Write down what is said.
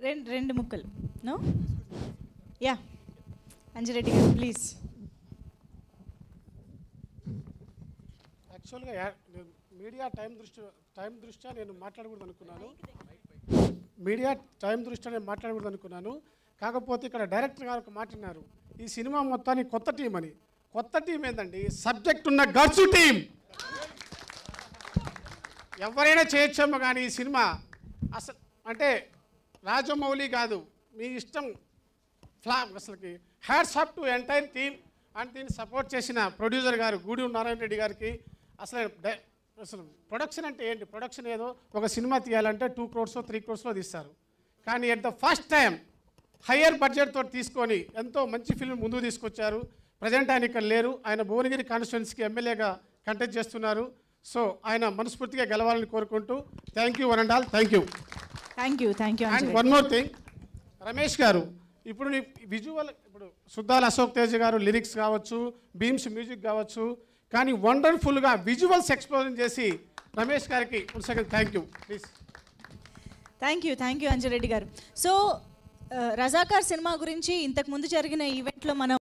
రెండు రెండు ముక్కలు నో యా అంజిరెడ్డి గారు ప్లీజ్ యాక్చువల్గా యా- నేను మీడియా టైం దృష్టి టైం దృష్ట్యా నేను మాట్లాడకూడదు అనుకున్నాను మీడియా టైం దృష్ట్యా నేను మాట్లాడకూడదు అనుకున్నాను కాకపోతే ఇక్కడ డైరెక్టర్ గారు ఒక మాట అన్నారు ఈ సినిమా మొత్తానికి కొత్త టీం అని కొత్త టీం ఏందండి సబ్జెక్ట్ ఉన్న గర్సు టీం ఎవరైనా చేయొచ్చేమో కానీ ఈ సినిమా అసలు అంటే రాజమౌళి కాదు మీ ఇష్టం ఫ్లా అసలుకి hats up to entire team and దీన్ని సపోర్ట్ చేసిన ప్రొడ్యూసర్ గారు గూడూరు నారాయణ రెడ్డి గారికి అసలు డై- అసలు ప్రొడక్షన్ అంటే ఏంటి ప్రొడక్షన్ ఏదో ఒక సినిమా తీయాలంటే టూ క్రోర్స్ త్రీ క్రోర్స్లో తీస్తారు కానీ at the first time higher బడ్జెట్తో తీసుకొని ఎంతో మంచి ఫిల్మ్ ముందుకు తీసుకొచ్చారు ప్రజెంట్ ఆయన ఇక్కడ లేరు ఆయన భువనగిరి కాన్స్టిట్యున్సీకి ఎమ్మెల్యేగా కంటెస్ట్ చేస్తున్నారు సో ఆయన మనస్ఫూర్తిగా గెలవాలని కోరుకుంటూ thank you one and all thank you thank you thank you and one more thing Ramesh గారు ఇప్పుడు నీ విజువల్ ఇప్పుడు సుద్దాల అశోక్ తేజ్ గారు లిరిక్స్ కావచ్చు బీమ్స్ మ్యూజిక్ కావచ్చు కానీ వండర్ఫుల్గా విజువల్స్ ఎక్స్ప్లోజన్ చేసి రమేష్ గారికి one second thank you please thank you thank you Anjireddy గారు సో రజాకార్ సినిమా గురించి ఇంతకు ముందు జరిగిన ఈవెంట్లో మనం